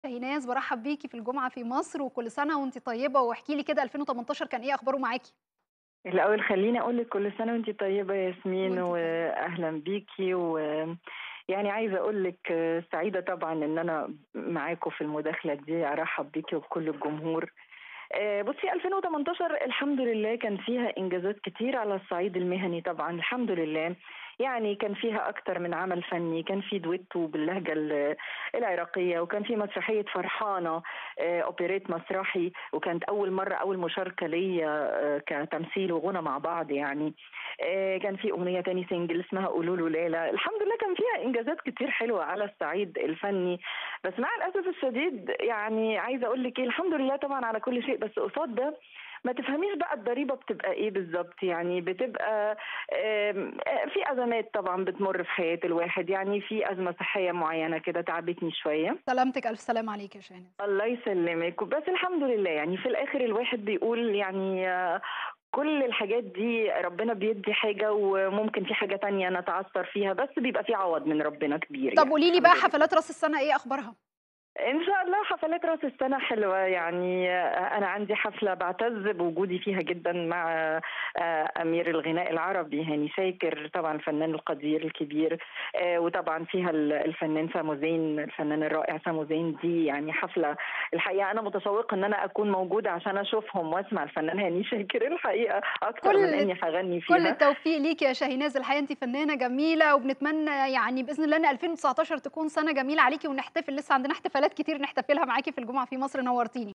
شاهيناز بارحب بيكِ في الجمعة في مصر، وكل سنة وأنتِ طيبة، واحكي لي كده 2018 كان إيه أخباره معاكِ؟ الأول خلّيني أقول لِك كل سنة وأنتِ طيبة يا ياسمين، وأنتِ طيبة. وأهلًا بيكِ، ويعني عايزة أقول لِك سعيدة طبعًا إن أنا معاكم في المداخلة دي، أرحّب بيكِ وبكل الجمهور. آآ بُصّي 2018 الحمد لله كان فيها إنجازات كتير على الصعيد المهني طبعًا الحمد لله، يعني كان فيها أكتر من عمل فني، كان في دويتو باللهجة ال العراقية، وكان في مسرحية فرحانة آآ أوبريت مسرحي، وكانت أول مرّة أول مشاركة ليّا كتمثيل وغُنى مع بعض يعني. آآ كان في أغنية تاني single اسمها قولوا له لا لا، الحمد لله كان فيها إنجازات كتير حلوة على الصعيد الفني، بس مع الأسف الشديد يعني عايزة أقول لِك إيه، الحمد لله طبعًا على كل شيء، بس قصاد ده ما تفهميش بقى الضريبة بتبقى إيه بالضبط، يعني بتبقى آمم في أزمات طبعًا بتمُر في حياة الواحد، يعني في أزمة صحية معيّنة كده تعبتني شوية. سلامتِك، ألف سلامة عليكِ يا شاهيناز. الله يسلمِك، بس الحمد لله يعني في الآخر الواحد بيقول يعني كل الحاجات دي ربنا بيدّي حاجة، وممكن في حاجة تانية نتعثّر فيها، بس بيبقى في عوض من ربنا كبير طب يعني قولي لي الحمد بقى لله. حفلات راس السنة إيه أخبارها؟ إن شاء الله حفلات راس السنة حلوة، يعني أنا عندي حفلة باعتز بوجودي فيها جدًا مع آآ أمير الغناء العربي هاني شاكر، طبعًا الفنان القدير الكبير، آآ وطبعًا فيها ال الفنان سامو زين، الفنان الرائع سامو زين، دي يعني حفلة الحقيقة أنا متشوقة إن أنا أكون موجودة عشان أشوفهم وأسمع الفنان هاني شاكر الحقيقة أكتر من كل إني هاغني كل فيها. التوفيق ليكِ يا شاهيناز، الحقيقة أنتِ فنانة جميلة، وبنتمنى يعني بإذن الله إن 2019 تكون سنة جميلة عليكِ، ونحتفل لسه عندنا احتفالات كتير نحتفلها معاكِ في الجمعة في مصر، نورتيني.